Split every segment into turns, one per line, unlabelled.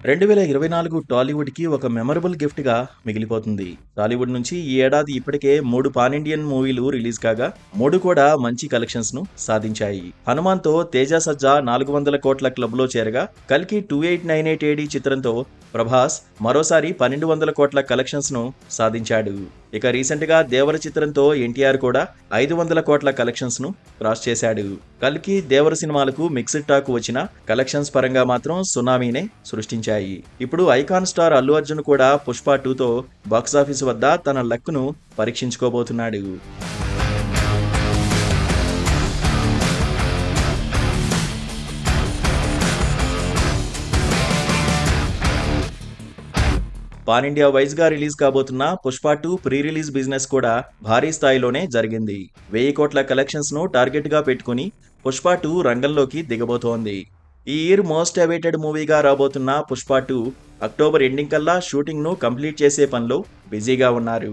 రెండు వేల ఇరవై నాలుగు టాలీవుడ్కి ఒక మెమరబుల్ గిఫ్ట్గా మిగిలిపోతుంది టాలీవుడ్ నుంచి ఈ ఏడాది ఇప్పటికే మూడు పాన్ ఇండియన్ మూవీలు రిలీజ్ కాగా మూడు కూడా మంచి కలెక్షన్స్ ను సాధించాయి హనుమాన్తో తేజ సజ్జా నాలుగు వందల కోట్ల క్లబ్లో చేరగా కల్కి two eight nine eight AD చిత్రంతో ప్రభాస్ మరోసారి పన్నెండు వందల కోట్ల కలెక్షన్స్ ను సాధించాడు ఇక రీసెంట్ గా దేవర చిత్రంతో ఎన్టీఆర్ కూడా ఐదు వందల కోట్ల కలెక్షన్స్ ను క్రాస్ చేశాడు కల్కి దేవర సినిమాలకు మిక్స్డ్ టాక్ వచ్చిన కలెక్షన్స్ పరంగా మాత్రం సునామీనే సృష్టించాయి ఇప్పుడు ఐకాన్ స్టార్ అల్లు అర్జున్ కూడా పుష్ప టూతో బాక్సాఫీస్ వద్ద తన లక్ ను పరీక్షించుకోబోతున్నాడు పాన్ ఇండియా వైజ్ గా రిలీజ్ కాబోతున్న Pushpa two pre release business కూడా భారీ స్థాయిలోనే జరిగింది వెయ్యి కోట్ల కలెక్షన్స్ ను టార్గెట్ గా పెట్టుకుని పుష్ప టూ రంగంలోకి దిగబోతోంది ఈ ఇయర్ మోస్ట్ అవైటెడ్ మూవీగా రాబోతున్న పుష్ప టూ అక్టోబర్ ఎండింగ్ కల్లా షూటింగ్ ను కంప్లీట్ చేసే పనిలో బిజీగా ఉన్నారు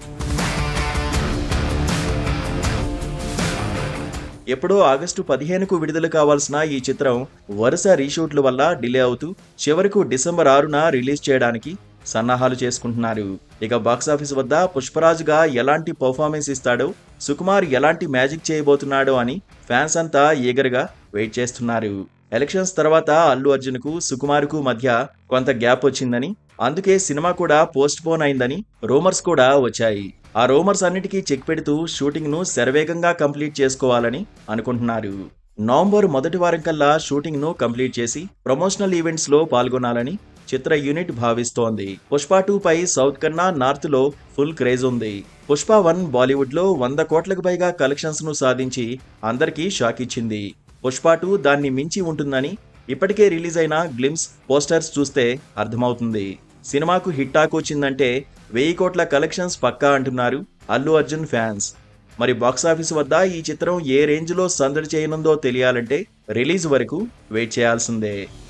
ఎప్పుడో ఆగస్టు పదిహేనుకు విడుదల కావాల్సిన ఈ చిత్రం వరుస రీషూట్ల వల్ల డిలే అవుతూ చివరకు డిసెంబర్ ఆరున రిలీజ్ చేయడానికి సన్నాహాలు చేసుకుంటున్నారు ఇక బాక్సాఫీస్ వద్ద పుష్పరాజుగా ఎలాంటి పర్ఫార్మెన్స్ ఇస్తాడో సుకుమార్ ఎలాంటి మ్యాజిక్ చేయబోతున్నాడో అని ఫ్యాన్స్ అంతా ఈగర్గా వెయిట్ చేస్తున్నారు ఎలక్షన్స్ తర్వాత అల్లు అర్జున్కు సుకుమార్కు మధ్య కొంత గ్యాప్ వచ్చిందని అందుకే సినిమా కూడా పోస్ట్ పోన్ అయిందని రూమర్స్ కూడా వచ్చాయి ఆ రూమర్స్ అన్నిటికీ చెక్ పెడుతూ షూటింగ్ ను శరవేగంగా కంప్లీట్ చేసుకోవాలని అనుకుంటున్నారు నవంబర్ మొదటి వారం కల్లా షూటింగ్ ను కంప్లీట్ చేసి ప్రమోషనల్ ఈవెంట్స్ లో పాల్గొనాలని చిత్ర యూనిట్ భావిస్తోంది పుష్ప టూ పై సౌత్ కన్నా నార్త్ లో ఫుల్ క్రేజ్ ఉంది పుష్ప వన్ బాలీవుడ్ లో వంద కోట్లకు పైగా కలెక్షన్స్ ను సాధించి అందరికీ షాక్ ఇచ్చింది పుష్ప టూ దాన్ని మించి ఉంటుందని ఇప్పటికే రిలీజ్ అయిన గ్లిమ్స్ పోస్టర్స్ చూస్తే అర్థమవుతుంది సినిమాకు హిట్ టాక్ వచ్చిందంటే వెయ్యి కోట్ల కలెక్షన్స్ పక్కా అంటున్నారు అల్లు అర్జున్ ఫ్యాన్స్ మరి బాక్సాఫీస్ వద్ద ఈ చిత్రం ఏ రేంజ్లో సందడి చేయనుందో తెలియాలంటే రిలీజ్ వరకు వెయిట్ చేయాల్సిందే